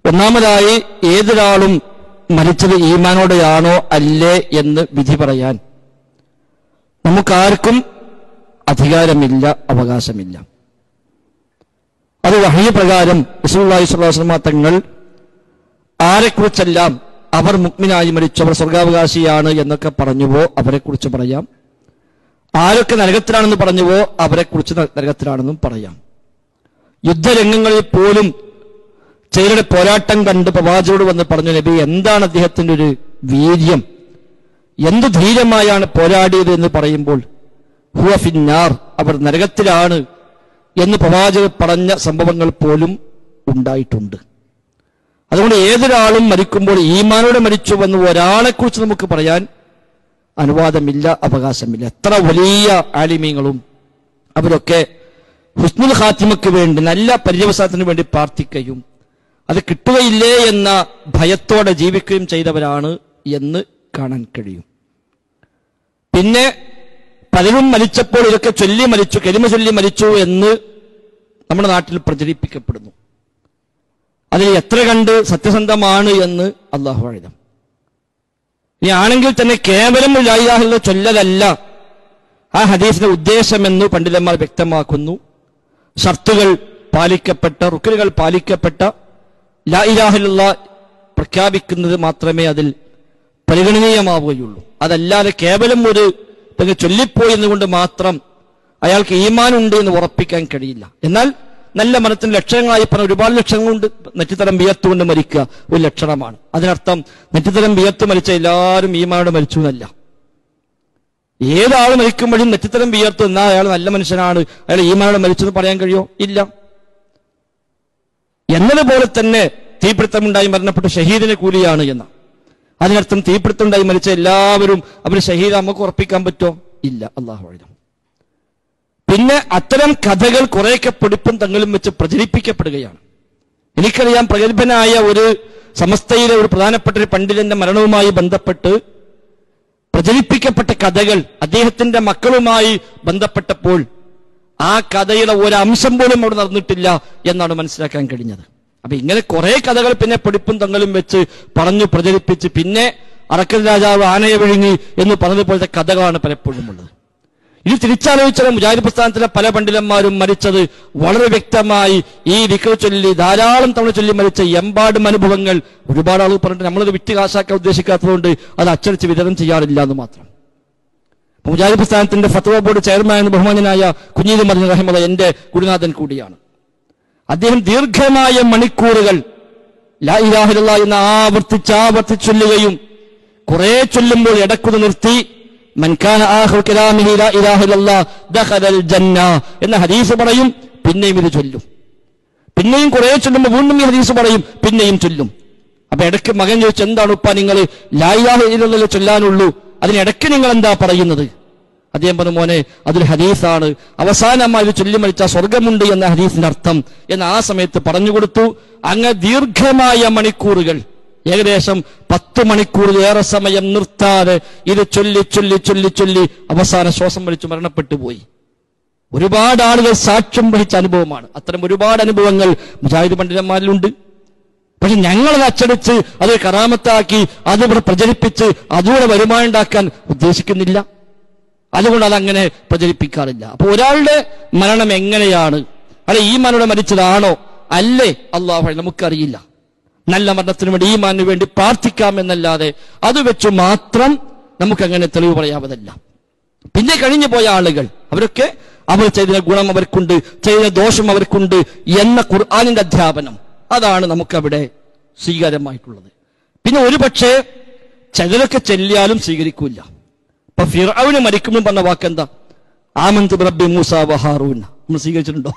ഒന്നാമതായി ഏതൊരാളും മരിച്ചത് ഈമാനോടെയാണോ അല്ലേ എന്ന് വിധി പറയാൻ നമുക്കാർക്കും അധികാരമില്ല അവകാശമില്ല അത് വഹയ പ്രകാരം റസൂലുള്ളാഹി സ്വല്ലല്ലാഹു അലൈഹി വസല്ലമ തങ്ങൾ ആരെക്കുറിച്ചെല്ലാം അവർ മുക്മിനായി മരിച്ചു അവർ സ്വർഗാവകാശിയാണ് എന്നൊക്കെ പറഞ്ഞുവോ അവരെക്കുറിച്ച് പറയാം ആരൊക്കെ നരകത്തിലാണെന്ന് പറഞ്ഞുവോ അവരെക്കുറിച്ച് ന- നരകത്തിലാണെന്നും പറയാം യുദ്ധരംഗങ്ങളിൽ പോലും ചിലരുടെ പോരാട്ടം കണ്ട് പ്രവാചകരോട് വന്ന് പറഞ്ഞു നബി എന്താണ് അദ്ദേഹത്തിന്റെ ഒരു വീര്യം എന്ത് ധീരമായാണ് പോരാടിയത് എന്ന് പറയുമ്പോൾ ഹുവ ഫിന്നാർ അവർ നരകത്തിലാണ് എന്ന് പ്രവാചകർ പറഞ്ഞ സംഭവങ്ങൾ പോലും ഉണ്ടായിട്ടുണ്ട് അതുകൊണ്ട് ഏതൊരാളും മരിക്കുമ്പോൾ ഈമാനോടെ മരിച്ചു എന്ന് ഒരാളെക്കുറിച്ച് നമുക്ക് പറയാൻ അനുവാദമില്ല അവകാശമില്ല എത്ര വലിയ ആലിമീങ്ങളും അവരൊക്കെ ഹുസ്നുൽ ഖാത്തിമയ്ക്ക് വേണ്ടി നല്ല പര്യവസാനത്തിന് വേണ്ടി പ്രാർത്ഥിക്കുകയും അത് കിട്ടുകയില്ലേ എന്ന ഭയത്തോടെ ജീവിക്കുകയും ചെയ്തവരാണ് എന്ന് കാണാൻ കഴിയും പിന്നെ പലരും മരിച്ചപ്പോൾ ഇതൊക്കെ ചൊല്ലി മരിച്ചു കരിമ ചൊല്ലി മരിച്ചു എന്ന് നമ്മുടെ നാട്ടിൽ പ്രചരിപ്പിക്കപ്പെടുന്നു അതിൽ എത്ര കണ്ട് സത്യസന്ധമാണ് എന്ന് അള്ളാഹു എഴുതാം ഇനി ആണെങ്കിൽ തന്നെ കേവലം ലായിലാഹിലുള്ള ചൊല്ലലല്ല ആ ഹദീസിന്റെ ഉദ്ദേശമെന്ന് പണ്ഡിതന്മാർ വ്യക്തമാക്കുന്നു ഷർത്തുകൾ പാലിക്കപ്പെട്ട റുക്കലുകൾ പാലിക്കപ്പെട്ട ലാ ഇലാഹിലുള്ള പ്രഖ്യാപിക്കുന്നത് മാത്രമേ അതിൽ പരിഗണനീയമാവുകയുള്ളൂ അതല്ലാതെ കേവലം ഒരു ഇതങ്ങ് ചൊല്ലിപ്പോയി എന്നുകൊണ്ട് മാത്രം അയാൾക്ക് ഈമാനുണ്ട് എന്ന് ഉറപ്പിക്കാൻ കഴിയില്ല എന്നാൽ നല്ല മനത്തിന് ലക്ഷണങ്ങളായി പറഞ്ഞ ഒരുപാട് ലക്ഷണങ്ങളുണ്ട് നെറ്റിത്തരം വിയർത്തുകൊണ്ട് മരിക്കുക ഒരു ലക്ഷണമാണ് അതിനർത്ഥം നെറ്റിത്തരം വിയർത്ത് മരിച്ച എല്ലാവരും ഈമാനോട് മരിച്ചു എന്നല്ല ഏതാൾ മരിക്കുമ്പോഴും നെറ്റിത്തരം വിയർത്തു എന്നാൽ അയാൾ നല്ല മനുഷ്യനാണ് അയാൾ ഈമാനോട് മരിച്ചു എന്ന് പറയാൻ കഴിയോ ഇല്ല എന്നതുപോലെ തന്നെ തീപിടുത്തമുണ്ടായി മരണപ്പെട്ട ഷഹീദിന് കൂലിയാണ് എന്ന അതിനർത്ഥം തീപിടുത്തമുണ്ടായി മരിച്ച എല്ലാവരും അവർ ഷഹീദ് നമുക്ക് ഉറപ്പിക്കാൻ പറ്റോ ഇല്ല അള്ളാഹു എഴുതാം പിന്നെ അത്തരം കഥകൾ കുറേയൊക്കെ പൊടിപ്പും തങ്ങളും വെച്ച് പ്രചരിപ്പിക്കപ്പെടുകയാണ് എനിക്കറിയാം പ്രഗത്ഭനായ ഒരു സമസ്തയിലെ ഒരു പ്രധാനപ്പെട്ട ഒരു പണ്ഡിതന്റെ മരണവുമായി ബന്ധപ്പെട്ട് പ്രചരിപ്പിക്കപ്പെട്ട കഥകൾ അദ്ദേഹത്തിന്റെ മക്കളുമായി ബന്ധപ്പെട്ടപ്പോൾ ആ കഥയുടെ ഒരു അംശം പോലും അവിടെ നടന്നിട്ടില്ല എന്നാണ് മനസ്സിലാക്കാൻ കഴിഞ്ഞത് അപ്പൊ ഇങ്ങനെ കുറെ കഥകൾ പിന്നെ പൊടിപ്പും തങ്ങളും വെച്ച് പറഞ്ഞു പ്രചരിപ്പിച്ച് പിന്നെ അറക്കൽ രാജാവ് ആനയെ വിഴുങ്ങി എന്ന് പറഞ്ഞതുപോലത്തെ കഥകളാണ് പലപ്പോഴും ഉള്ളത് ഇത് തിരിച്ചാലോചിച്ചാൽ മുജാഹിദ് പ്രസ്ഥാനത്തിലെ പല പണ്ഡിതന്മാരും മരിച്ചത് വളരെ വ്യക്തമായി ഈ വിക്ര ചൊല്ലി ധാരാളം തവണ ചൊല്ലി മരിച്ച എമ്പാടും അനുഭവങ്ങൾ ഒരുപാട് ആളുകൾ പറഞ്ഞിട്ട് നമ്മളത് വിറ്റ് കാശാക്കാൻ ഉദ്ദേശിക്കാത്തതുകൊണ്ട് അത് അച്ചടിച്ച് വിതരണം ചെയ്യാറില്ല എന്ന് മാത്രം മുജാഹിദ് പ്രസ്ഥാനത്തിന്റെ ഫത്വ ബോർഡ് ചെയർമാൻ എന്ന ബഹുമാനനായ കുഞ്ഞീദ് മദൻ റഹിമത എന്റെ ഗുരുനാഥൻ കൂടിയാണ് അദ്ദേഹം ദീർഘമായ മണിക്കൂറുകൾ ലാ ഇലാഹില്ല എന്ന് ആവർത്തിച്ച് ആവർത്തിച്ച് ചൊല്ലുകയും കുറെ ചൊല്ലുമ്പോൾ ഇടക്കുന്ന് നിർത്തി മൻകാന ആഖിറു കലാമിഹി ലാ ഇലാഹ ഇല്ലല്ലാഹ് ദഖലൽ ജന്ന എന്ന ഹദീസ് പറയും പിന്നെയും ഇത് ചൊല്ലും പിന്നെയും കുറെ ചൊല്ലുമ്പോൾ വീണ്ടും ഈ ഹദീസ് പറയും പിന്നെയും ചൊല്ലും അപ്പൊ ഇടയ്ക്ക് മകൻ ചോദിച്ചു എന്താണ് ഉപ്പ നിങ്ങൾ ലായിലാഹില്ല ചൊല്ലാനുള്ളൂ അതിനിടയ്ക്ക് നിങ്ങൾ എന്താ പറയുന്നത് അദ്ദേഹം പറഞ്ഞു മോനെ അതൊരു ഹദീസാണ് അവസാനമായി ഇത് ചൊല്ലി മരിച്ച സ്വർഗമുണ്ട് എന്ന ഹദീസിന്റെ അർത്ഥം എന്ന് ആ സമയത്ത് പറഞ്ഞു കൊടുത്തു അങ്ങ് ദീർഘമായ മണിക്കൂറുകൾ ഏകദേശം പത്ത് മണിക്കൂറിലേറെ സമയം നിർത്താതെ ഇത് ചൊല്ലി ചൊല്ലി ചൊല്ലി ചൊല്ലി അവസാന ശ്വാസം വലിച്ചു മരണപ്പെട്ടു പോയി ഒരുപാട് ആളുകൾ സാക്ഷ്യം വഹിച്ച അനുഭവമാണ് അത്തരം ഒരുപാട് അനുഭവങ്ങൾ മുജാഹിദ് പണ്ഡിതന്മാരിലുണ്ട് പക്ഷെ ഞങ്ങളത് അച്ചടിച്ച് അത് കറാമത്താക്കി അത് ഇവിടെ പ്രചരിപ്പിച്ച് അതുകൂടെ വരുമാനം ഉണ്ടാക്കാൻ ഉദ്ദേശിക്കുന്നില്ല അതുകൊണ്ട് അതങ്ങനെ പ്രചരിപ്പിക്കാറില്ല അപ്പൊ ഒരാളുടെ മരണം എങ്ങനെയാണ് അല്ലെ ഈ മരണം മരിച്ചതാണോ അല്ലേ അള്ളാഹു നമുക്കറിയില്ല നല്ല മരണത്തിന് വേണ്ടി ഈ മാനിന് വേണ്ടി പ്രാർത്ഥിക്കാം എന്നല്ലാതെ അത് വെച്ച് മാത്രം നമുക്കങ്ങനെ തെളിവ് പറയാവതല്ല പിന്നെ കഴിഞ്ഞു പോയ ആളുകൾ അവരൊക്കെ അവർ ചെയ്ത ഗുണം അവർക്കുണ്ട് ചെയ്ത ദോഷം അവർക്കുണ്ട് എന്ന ഖുർആാനിന്റെ അധ്യാപനം അതാണ് നമുക്കവിടെ സ്വീകാര്യമായിട്ടുള്ളത് പിന്നെ ഒരു പക്ഷേ ചിലരൊക്കെ ചെല്ലിയാലും സ്വീകരിക്കൂല ഇപ്പൊ ഫിറൌന് മരിക്കുമ്പോൾ പറഞ്ഞ വാക്കെന്താ ആമന്ത് റബ്ബി മൂസ വഹാറൂൻ നമ്മൾ സ്വീകരിച്ചിട്ടുണ്ടോ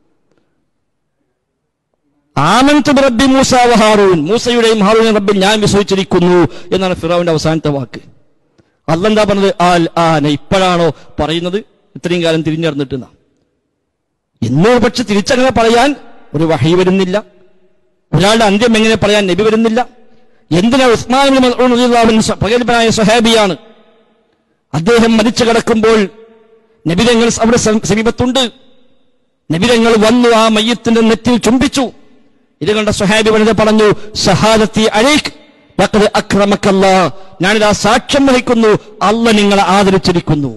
ആമന്ത് റബ്ബി മൂസ വഹാറൂൻ മൂസയുടെയും ഹാറൂനും റബ്ബിൽ ഞാൻ വിശ്വസിച്ചിരിക്കുന്നു എന്നാണ് ഫിറൌന്റെ അവസാനത്തെ വാക്ക് അല്ലെന്താ പറഞ്ഞത് ആൽ ആന ഇപ്പോഴാണോ പറയുന്നത് ഇത്രയും കാലം തിരിഞ്ഞറിഞ്ഞിട്ട് ഇന്നൊരു പക്ഷെ തിരിച്ചങ്ങനെ പറയാൻ ഒരു വഹി വരുന്നില്ല ഒരാളുടെ അന്ത്യം എങ്ങനെ പറയാൻ നബി വരുന്നില്ല എന്തിനാ ഉസ്മാൻ ഇബ്നു മസ്ഊദ് റളിയല്ലാഹു അൻഹു സ- പ്രഗത്ഭനായ സ്വഹാബിയാണ് അദ്ദേഹം മരിച്ചു കിടക്കുമ്പോൾ നബിതങ്ങൾ അവിടെ സം- സമീപത്തുണ്ട് നബിതങ്ങൾ വന്നു ആ മയ്യത്തിന്റെ നെറ്റിൽ ചുംബിച്ചു ഇത് കണ്ട സുഹാബി വനിത പറഞ്ഞു ഷഹാദത്തി അലൈക് ലഖദ് അക്രമക്കല്ലാ ഞാനിതാ സാക്ഷ്യം വഹിക്കുന്നു അല്ല നിങ്ങളെ ആദരിച്ചിരിക്കുന്നു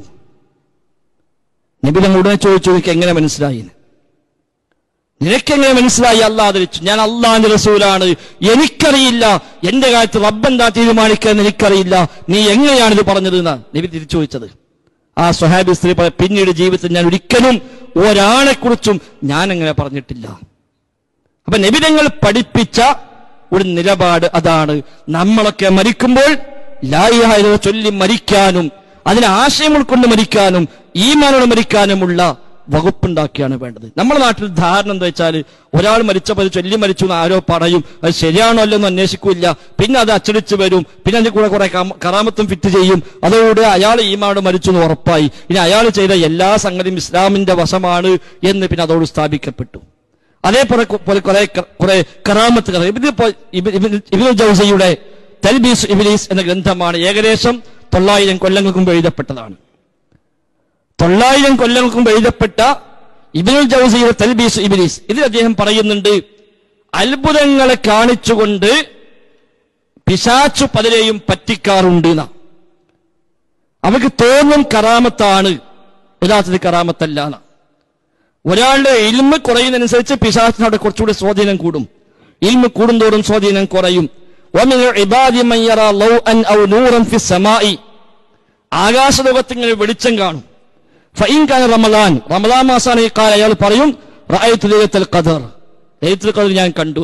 നബി തങ്ങൾ ഉടനെ ചോദിച്ചു എനിക്ക് എങ്ങനെ മനസ്സിലായി എന്ന്?" നിനക്കെങ്ങനെ മനസ്സിലായി അല്ല ആദരിച്ചു ഞാൻ അള്ളാന്റെ റസൂലാണ് എനിക്കറിയില്ല എന്റെ കാര്യത്തിൽ റബ്ബെന്താ തീരുമാനിക്കുക എന്ന് എനിക്കറിയില്ല നീ എങ്ങനെയാണ് ഇത് പറഞ്ഞത് എന്നാ നബി തിരിച്ചു ചോദിച്ചത് ആ സ്വഹാബി സ്ത്രീ പറ- പിന്നീട് ജീവിതത്തിൽ ഞാൻ ഒരിക്കലും ഒരാളെക്കുറിച്ചും ഞാൻ അങ്ങനെ പറഞ്ഞിട്ടില്ല അപ്പൊ നബിതങ്ങൾ പഠിപ്പിച്ച ഒരു നിലപാട് അതാണ് നമ്മളൊക്കെ മരിക്കുമ്പോൾ ലായിഹായ ചൊല്ലി മരിക്കാനും അതിന് ആശയം ഉൾക്കൊണ്ട് മരിക്കാനും ഈമാനോട് മരിക്കാനുമുള്ള വകുപ്പുണ്ടാക്കിയാണ് വേണ്ടത് നമ്മുടെ നാട്ടിൽ ധാരണ എന്താ വെച്ചാൽ ഒരാൾ മരിച്ചപ്പോൾ അത് ചൊല്ലി മരിച്ചു എന്ന് ആരോ പറയും അത് ശരിയാണോ അല്ലോ എന്ന് അന്വേഷിക്കില്ല പിന്നെ അത് അച്ചടിച്ച് വരും പിന്നെ അതിന്റെ കൂടെ കുറെ കാമ- കറാമത്തും ഫിറ്റ് ചെയ്യും അതോടെ അയാൾ ഈമാനോട് മരിച്ചു എന്ന് ഉറപ്പായി ഇനി അയാൾ ചെയ്ത എല്ലാ സംഗതിയും ഇസ്ലാമിന്റെ വശമാണ് എന്ന് പിന്നെ അതോട് സ്ഥാപിക്കപ്പെട്ടു അതേപോലെ കു- പോലെ കുറെ ക- കുറെ കറാമത്ത് കഥ ഇതിപ്പോ ഇബിനു ജൗസയുടെ തൽബീസ് ഇബിലീസ് എന്ന ഗ്രന്ഥമാണ് ഏകദേശം തൊള്ളായിരം കൊല്ലങ്ങൾക്ക് മുമ്പ് എഴുതപ്പെട്ടതാണ് തൊള്ളായിരം കൊല്ലങ്ങൾക്ക് മുമ്പ് എഴുതപ്പെട്ട ഇബിനുൽ ജൗസിയുടെ തൽബീസ് ഇബിലീസ് ഇതിൽ അദ്ദേഹം പറയുന്നുണ്ട് അത്ഭുതങ്ങളെ കാണിച്ചുകൊണ്ട് പിശാച്ചു പലരെയും പറ്റിക്കാറുണ്ട് എന്നാ അവർക്ക് തോന്നും കറാമത്താണ് യഥാർത്ഥത്തിൽ കറാമത്തല്ല എന്നാ ഒരാളുടെ ഇൽമ കുറയുന്നതനുസരിച്ച് പിശാച്ചിന് അവിടെ കുറച്ചുകൂടി സ്വാധീനം കൂടും ഇൽമ കൂടുന്തോറും സ്വാധീനം കുറയും وَمِنْ عِبَادِ مَنْ يَرَى ضَوْءًا أَوْ نُورًا فِي السَّمَاءِ ആകാശലോകത്ത് ഇങ്ങനെ വെളിച്ചം കാണും ഫൈൻ കാന റമദാൻ റമദാൻ മാസാണ് ഈ കാലം അയാൾ പറയും റഅയ്തു ലൈലത്തുൽ ഖദർ ലൈലത്തുൽ ഖദർ ഞാൻ കണ്ടു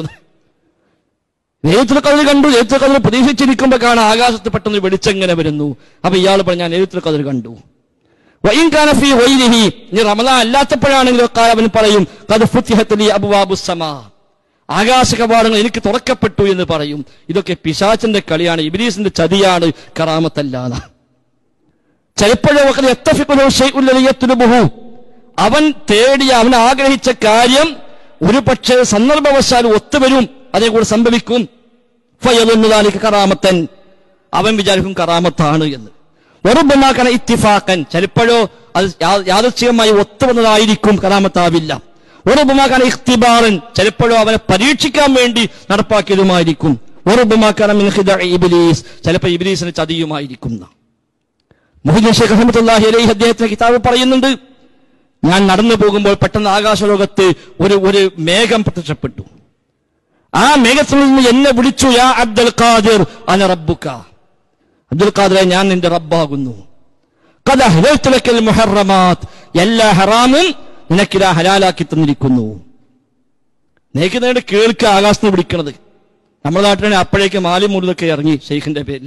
ലൈലത്തുൽ ഖദർ കണ്ടു ലൈലത്തുൽ ഖദർ പ്രതീക്ഷിച്ചിരിക്കുമ്പോൾ കാണാൻ ആകാശത്ത് പെട്ടെന്ന് വെളിച്ചം ഇങ്ങനെ വരുന്നു അപ്പൊ ഇയാൾ പറഞ്ഞു ഞാൻ ലൈലത്തുൽ ഖദർ കണ്ടു വൈൻ കാന ഫീ ഗൈരിഹി ഇനി റമദാൻ അല്ലാത്തപ്പോഴാണെങ്കിലും കാലം അവൻ പറയും ഖദ് ഫുത്തിഹത്ത് ലി അബ്വാബുസ് സമാ ആകാശ കവാടങ്ങൾ എനിക്ക് തുറക്കപ്പെട്ടു എന്ന് പറയും ഇതൊക്കെ പിശാചന്റെ കളിയാണ് ഇബ്ലീസിന്റെ ചതിയാണ് കറാമത്തല്ലാതെ ചിലപ്പോഴൊക്കെ എത്തഫിക്കുലോ ഷെയ്ഉല്ലലിയത്തുലുബുഹു അവൻ തേടിയ അവൻ ആഗ്രഹിച്ച കാര്യം ഒരു പക്ഷേ സന്ദർഭവശാൽ ഒത്തുവരും അതേ കൂടെ സംഭവിക്കും ഫയലുന്നതാലിക്ക് കറാമത്തൻ അവൻ വിചാരിക്കും കറാമത്താണ് എന്ന് വെറുബമാക്കണ ഇത്തിഫാക്കൻ ചിലപ്പോഴോ അത് യാ- യാദൃച്ഛികമായി ഒത്തുവന്നതായിരിക്കും കറാമത്താവില്ല ഉറബുമാക്കാൻ ഇഖ്തിബാറൻ ചിലപ്പോഴോ അവനെ പരീക്ഷിക്കാൻ വേണ്ടി നടപ്പാക്കിയതുമായിരിക്കും ഉറബുമാക്കാൻ ഇബിലീസ് ചിലപ്പോൾ ഇബിലീസിന് ചതിയുമായിരിക്കും എന്നാ. മുഹമ്മദ് ഷേഖ് അഹമ്മദ് അലൈഹി അദ്ദേഹത്തിന്റെ കിതാബ് പറയുന്നുണ്ട് ഞാൻ നടന്നു പോകുമ്പോൾ പെട്ടെന്ന് ആകാശലോകത്ത് ഒരു ഒരു മേഘം പ്രത്യക്ഷപ്പെട്ടു ആ മേഘത്തിൽ നിന്ന് എന്നെ വിളിച്ചു യാ അബ്ദുൽ ഖാദിർ അന റബ്ബുക അബ്ദുൽ ഖാദിറെ ഞാൻ നിന്റെ റബ്ബാകുന്നു ഖദ അഹ്ലൽതു ലക്കൽ മുഹറമാത്ത് എല്ലാ ഹറാമും നിനക്കിതാ ഹലാലാക്കി തന്നിരിക്കുന്നു നിനക്ക് നേടെ കേൾക്കുക ആകാശത്ത് വിളിക്കണത് നമ്മുടെ നാട്ടിലാണ് അപ്പോഴേക്ക് മാലി മുറിതൊക്കെ ഇറങ്ങി ഷെയ്ഖിന്റെ പേരിൽ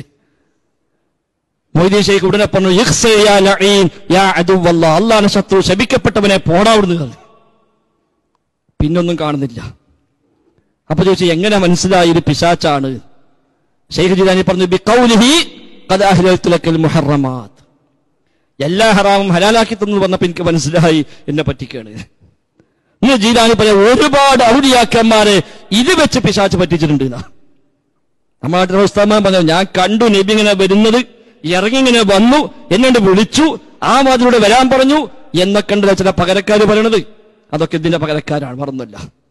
മൊയ്തീൻ ഷെയ്ഖ് ഉടനെ പറഞ്ഞു "ഇഖ്സ യാ ലഈൻ, യാ അദുവ്വല്ലാ." അള്ളാഹുവിന്റെ ശത്രു ശപിക്കപ്പെട്ടവനെ പോടാവിടുന്ന് പറഞ്ഞു പിന്നൊന്നും കാണുന്നില്ല അപ്പൊ ചോദിച്ചു എങ്ങനെ മനസ്സിലായി ഇത് പിശാച്ചാണ് ഷെയ്ഖ് ജിലാനി പറഞ്ഞു ബിഖൗലിഹി ഖദ അഹ്ലൽതു ലക്കൽ മുഹറമാത്ത് എല്ലാ ഹറാമും ഹലാലാക്കി തന്നു പറഞ്ഞപ്പോ എനിക്ക് മനസ്സിലായി എന്നെ പറ്റിക്കാണ് ഇന്ന് ജീലാനി പറഞ്ഞ ഒരുപാട് ഔലിയാക്കന്മാരെ ഇത് വെച്ച് പിശാച്ച് പറ്റിച്ചിട്ടുണ്ട് എന്നാ നമ്മുടെ നാട്ടിലെ ഉസ്താമാൻ പറഞ്ഞു ഞാൻ കണ്ടു നബി ഇങ്ങനെ വരുന്നത് ഇറങ്ങി ഇങ്ങനെ വന്നു എന്നെ വിളിച്ചു ആ മാതിലൂടെ വരാൻ പറഞ്ഞു എന്നൊക്കെ ഉണ്ട് ചില പകരക്കാർ പറയണത് അതൊക്കെ ഇതിന്റെ പകരക്കാരാണ് മറന്നില്ല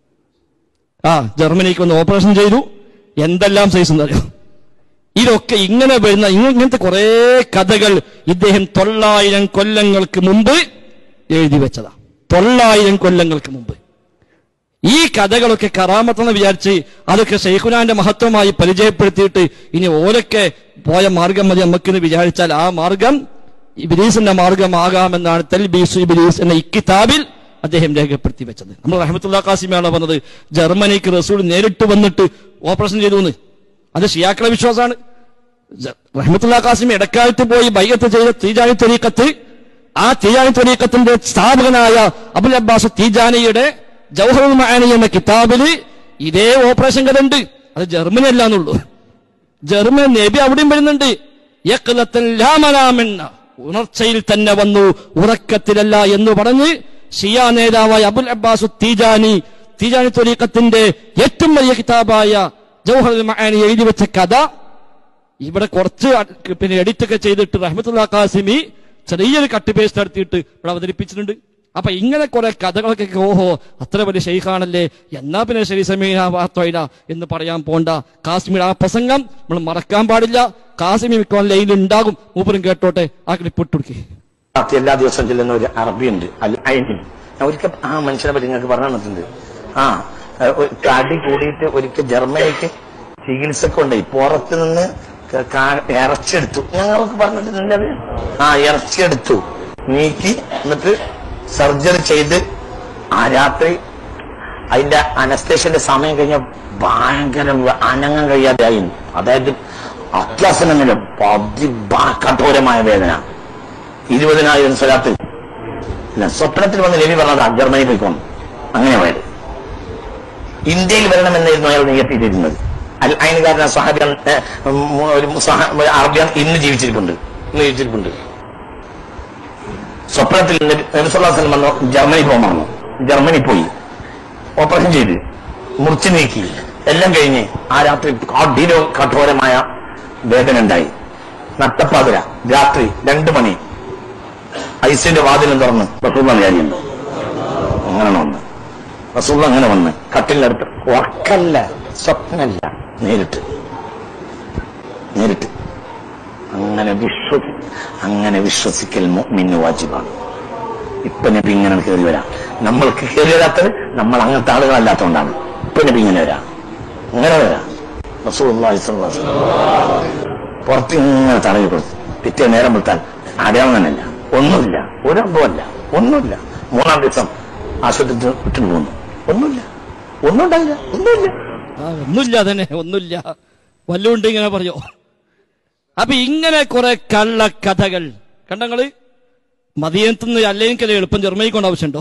ആ ജർമ്മനിക്ക് ഒന്ന് ഓപ്പറേഷൻ ചെയ്തു എന്തെല്ലാം സൈസ് എന്നറിയാം ഇതൊക്കെ ഇങ്ങനെ വരുന്ന ഇങ്ങ- ഇങ്ങനത്തെ കുറെ കഥകൾ ഇദ്ദേഹം തൊള്ളായിരം കൊല്ലങ്ങൾക്ക് മുമ്പ് എഴുതി വെച്ചതാ തൊള്ളായിരം കൊല്ലങ്ങൾക്ക് മുമ്പ് ഈ കഥകളൊക്കെ കറാമത്തെന്ന് വിചാരിച്ച് അതൊക്കെ ഷെയ്ഖുനാന്റെ മഹത്വമായി പരിചയപ്പെടുത്തിയിട്ട് ഇനി ഓരൊക്കെ പോയ മാർഗം മതി നമുക്കെന്ന് വിചാരിച്ചാൽ ആ മാർഗം ഇബിലീസിന്റെ മാർഗമാകാമെന്നാണ് തൽബീസ് ഇബിലീസ് എന്ന ഇക്കിതാബിൽ അദ്ദേഹം രേഖപ്പെടുത്തി വെച്ചത് നമ്മൾ റഹമത്തുള്ള കാസിമാണ് വന്നത് ജർമ്മനിക്ക് റസൂൽ നേരിട്ട് വന്നിട്ട് ഓപ്പറേഷൻ ചെയ്തു എന്ന് അത് ഷിയാക്കളെ വിശ്വാസമാണ് റഹമത്തുള്ള കാസിമി ഇടക്കാലത്ത് പോയി ബൈകത്ത് ചെയ്ത തീജാനി ത്വരീക്കത്ത് ആ തീജാനി ത്വരീക്കത്തിന്റെ സ്ഥാപകനായ അബുൽ അബ്ബാസ് തീജാനിയുടെ ജൗഹറുൽ മഅനി എന്ന കിതാബില് ഇതേ ഓപ്പറേഷൻ കഥ ഉണ്ട് അത് ജർമ്മനി അല്ലാന്നുള്ളൂ ജർമ്മനി നബി അവിടെയും വരുന്നുണ്ട് യഖ്ലത്തൻ ലാ മനാമെന്ന ഉണർച്ചയിൽ തന്നെ വന്നു ഉറക്കത്തിലല്ല എന്ന് പറഞ്ഞ് ഷിയ നേതാവായ അബുൽ അബ്ബാസ് തീജാനി തീജാനി ത്വരീക്കത്തിന്റെ ഏറ്റവും വലിയ കിതാബായ ജൗഹറുൽ മഅനി എഴുതി വെച്ച കഥ ഇവിടെ കുറച്ച് അ- പിന്നെ എഡിറ്റ് ഒക്കെ ചെയ്തിട്ട് റഹ്മത്തുള്ള കാസിമി ചെറിയൊരു കട്ട് പേസ്റ്റ് നടത്തിയിട്ട് ഇവിടെ അവതരിപ്പിച്ചിട്ടുണ്ട് അപ്പൊ ഇങ്ങനെ കുറെ കഥകളൊക്കെ ഓഹോ അത്ര വലിയ ഷെയ്ഖാണല്ലേ എന്നാ പിന്നെ ശരി സമീന വാർത്തോയില എന്ന് പറയാൻ പോണ്ട കാശ്മീർ ആ പ്രസംഗം നമ്മൾ മറക്കാൻ പാടില്ല കാശ്മീർ മിക്കവാറും ലൈനിൽ ഉണ്ടാകും മൂപ്പരും കേട്ടോട്ടെ ആ ക്ലിപ്പ് ഇട്ടുകൊടുക്കേ രാത്രി എല്ലാ ദിവസവും ചെല്ലുന്ന ഒരു അറബിയുണ്ട് അൽ ഐനിൻ ഞാൻ ഒരിക്കൽ ആ മനുഷ്യനെ പറ്റി നിങ്ങൾക്ക് പറഞ്ഞു തന്നിട്ടുണ്ട് ആ ഏഹ്, ഒരു തടി കൂടിയിട്ട് ഒരിക്കൽ ജർമ്മനിക്ക് ചികിത്സക്ക് കൊണ്ടുപോയി പുറത്ത് നിന്ന് ക- കാ- ഇറച്ചെടുത്തു ഞങ്ങൾക്ക് പറഞ്ഞിട്ടുണ്ട് അത് ആ ഇറച്ചിയെടുത്തു നീക്കി എന്നിട്ട് സർജറി ചെയ്ത് ആ രാത്രി അതിന്റെ അനസ്തേഷ്യന്റെ സമയം കഴിഞ്ഞ ഭയങ്കര വ- അനങ്ങാൻ കഴിയാതെയായി അതായത് അത്യാസനങ്ങളും കഠോരമായ വേദന ഇരുപതിനായിരം സ്വലാത്ത് ഇല്ല സ്വപ്നത്തിൽ വന്ന് രവി പറഞ്ഞത് ജർമ്മനി പോയിക്കോണം അങ്ങനെ പോയത് ഇന്ത്യയിൽ വരണമെന്നായിരുന്നു അയാൾ നിയത്തിയിട്ടിരുന്നത് അൽ അയനുകാരൻ സഹാബിയാൻ ഏഹ്, ഉം, ഒരു സഹ- ഒരു അറബിയാൻ ഇന്ന് ജീവിച്ചിരിപ്പുണ്ട് ഇന്ന് ജീവിച്ചിരിപ്പുണ്ട് സ്വപ്നത്തിൽ നബിസ്വല്ലാസ്ലം വന്നു ജർമ്മനി പോകാൻ പറഞ്ഞു ജർമ്മനി പോയി ഓപ്പറേഷൻ ചെയ്ത് മുറിച്ചു നീക്കി എല്ലാം കഴിഞ്ഞ് ആ രാത്രി കഠിന കഠോരമായ വേദന ഉണ്ടായി നട്ടപ്പാതിര രാത്രി രണ്ടു മണി ഐസിന്റെ വാതിലും തുറന്ന് റസൂള്ള വിചാരിയുണ്ട് അങ്ങനെ വന്ന് റസൂള്ള അങ്ങനെ വന്ന് കട്ടിലിനടുത്ത് ഉറക്കല്ല സ്വപ്നല്ല നേരിട്ട് നേരിട്ട് അങ്ങനെ വിശ്വസി അങ്ങനെ വിശ്വസിക്കൽ മുഅ്മിന് വാജിബാണ് ഇപ്പൊ നബി ഇങ്ങനെ കയറി വരാം നമ്മൾക്ക് കയറി വരാത്തത് നമ്മൾ അങ്ങനത്തെ ആളുകളല്ലാത്തതുകൊണ്ടാണ് ഇപ്പൊ നബി ഇങ്ങനെ വരാം അങ്ങനെ വരാം റസൂലുള്ളാഹി സ്വല്ലല്ലാഹു അലൈഹി വസല്ലം. പുറത്ത് ഇങ്ങനെ തടവി കൊടുത്തു പിറ്റേ നേരം വിട്ടാൽ അടയാളം തന്നെയല്ല ഒന്നുമില്ല ഒരമ്പമല്ല ഒന്നുമില്ല മൂന്നാം ദിവസം ആശുപത്രി വിട്ടു പോകുന്നു ഒന്നുമില്ല ഒന്നും ഉണ്ടായില്ല ഒന്നുമില്ല ആ ഒന്നുമില്ല തന്നെ ഒന്നുമില്ല വല്ലുണ്ട് ഇങ്ങനെ പറയോ അപ്പൊ ഇങ്ങനെ കുറെ കള്ളക്കഥകൾ കണ്ടങ്ങള് മദീനത്തുനിന്ന് അല്ലേനിക്കല്ലേ എളുപ്പം ജർമ്മനിക്ക് കൊണ്ട് ആവശ്യമുണ്ടോ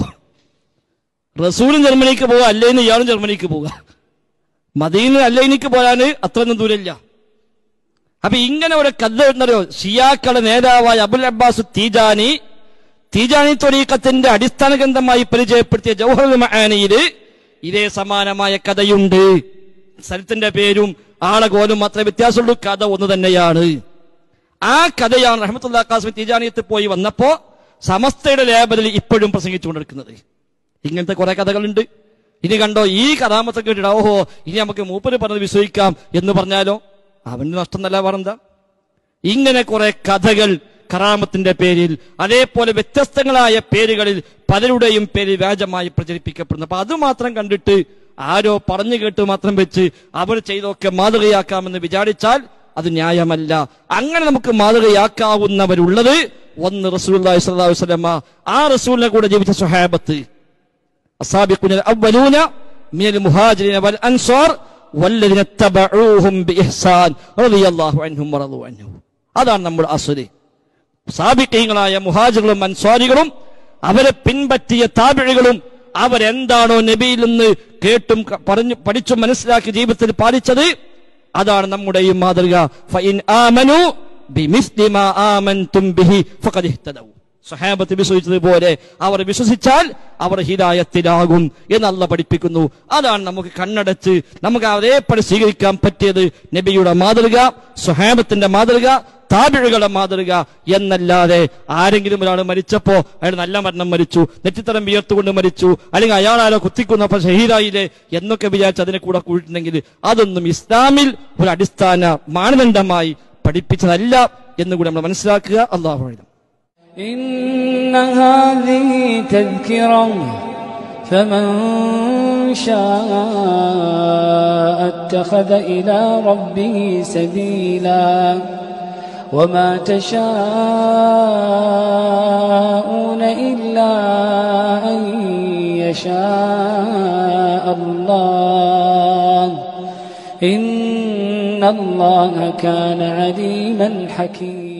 റസൂലും ജർമ്മനിക്ക് പോവുക അല്ലേന്ന് ഇയാളും ജർമ്മനിക്ക് പോവുക മദീന അല്ലേനിക്ക് പോയാന് അത്രയൊന്നും ദൂരമില്ല അപ്പൊ ഇങ്ങനെ ഒരു കഥ എന്നറിയോ ഷിയാക്കളുടെ നേതാവായ അബുൽ അബ്ബാസ് തീജാനി തീജാനി ത്വരീക്കത്തിന്റെ അടിസ്ഥാന ഗ്രന്ഥമായി പരിചയപ്പെടുത്തിയ ജൗഹർ മഹാനിയില് ഇതേ സമാനമായ കഥയുണ്ട് സ്ഥലത്തിന്റെ പേരും ആളകോലും മാത്രമേ വ്യത്യാസമുള്ളൂ കഥ ഒന്ന് തന്നെയാണ് ആ കഥയാണ് റഹ്മത്തുല്ലാ കാസ്മി തീജാനിയത്തിൽ പോയി വന്നപ്പോ സമസ്തയുടെ ലേബലിൽ ഇപ്പോഴും പ്രസംഗിച്ചുകൊണ്ടിരിക്കുന്നത് ഇങ്ങനത്തെ കുറെ കഥകളുണ്ട് ഇനി കണ്ടോ ഈ കഥാമത്തെ കേട്ടിട്ട് ഓഹോ ഇനി നമുക്ക് മൂപ്പര് പറഞ്ഞത് വിശ്വസിക്കാം എന്ന് പറഞ്ഞാലോ അവന് നഷ്ടം നല്ല പറഞ്ഞെന്താ ഇങ്ങനെ കുറെ കഥകൾ കറാമത്തിന്റെ പേരിൽ അതേപോലെ വ്യത്യസ്തങ്ങളായ പേരുകളിൽ പലരുടെയും പേരിൽ വ്യാജമായി പ്രചരിപ്പിക്കപ്പെടുന്നു അപ്പൊ അത് മാത്രം കണ്ടിട്ട് ആരോ പറഞ്ഞു കേട്ട് മാത്രം വെച്ച് അവർ ചെയ്തൊക്കെ മാതൃകയാക്കാമെന്ന് വിചാരിച്ചാൽ അത് ന്യായമല്ല അങ്ങനെ നമുക്ക് മാതൃകയാക്കാവുന്നവരുള്ളത് ഒന്ന് റസൂൽ വസ്ലമ ആ റസൂലിനെ കൂടെ ജീവിച്ച സുഹാബത്ത് السابقون الأولون من المهاجرين والأنصار والذين اتبعوهم بإحسان رضي الله عنهم ورضوا عنه അതാണ് നമ്മുടെ അസുരി സാബിക്കീങ്ങളായ മുഹാജികളും അൻസ്വാരികളും അവരെ പിൻപറ്റിയ താപിഴികളും അവരെന്താണോ നബിയിൽ നിന്ന് കേട്ടും ക- പറഞ്ഞു പഠിച്ചും മനസ്സിലാക്കി ജീവിതത്തിൽ പാലിച്ചത് അതാണ് നമ്മുടെ ഈ മാതൃക ഫഇൻ ആമനു ബിമിസ്ലി മാ ആമൻതും ബിഹി ഫഖദ് ഇഹ്തദൗ സഹാബത്ത് വിശ്വസിച്ചതുപോലെ അവർ വിശ്വസിച്ചാൽ അവർ ഹിദായത്തിലാകും എന്നല്ല പഠിപ്പിക്കുന്നു അതാണ് നമുക്ക് കണ്ണടച്ച് നമുക്ക് അതേപടി സ്വീകരിക്കാൻ പറ്റിയത് നബിയുടെ മാതൃക സുഹാബത്തിന്റെ മാതൃക താപിഴുകളുടെ മാതൃക എന്നല്ലാതെ ആരെങ്കിലും ഒരാൾ മരിച്ചപ്പോ അയാൾ നല്ല മരണം മരിച്ചു നെറ്റിത്തരം വിയർത്തുകൊണ്ട് മരിച്ചു അല്ലെങ്കിൽ അയാൾ ആരോ കുത്തിക്കുന്നപ്പോ ഷഹീദായില്ലേ എന്നൊക്കെ വിചാരിച്ച് അതിനെ കൂടെ കൂട്ടുന്നെങ്കിൽ അതൊന്നും ഇസ്ലാമിൽ ഒരു അടിസ്ഥാന മാനദണ്ഡമായി പഠിപ്പിച്ചതല്ല എന്നുകൂടി നമ്മൾ മനസ്സിലാക്കുക അള്ളാഹു എഴുതാം إن هذه تذكرة فمن شاء اتخذ إلى ربه سبيلا وما تشاءون إلا أن يشاء الله إن الله كان عليما حكيما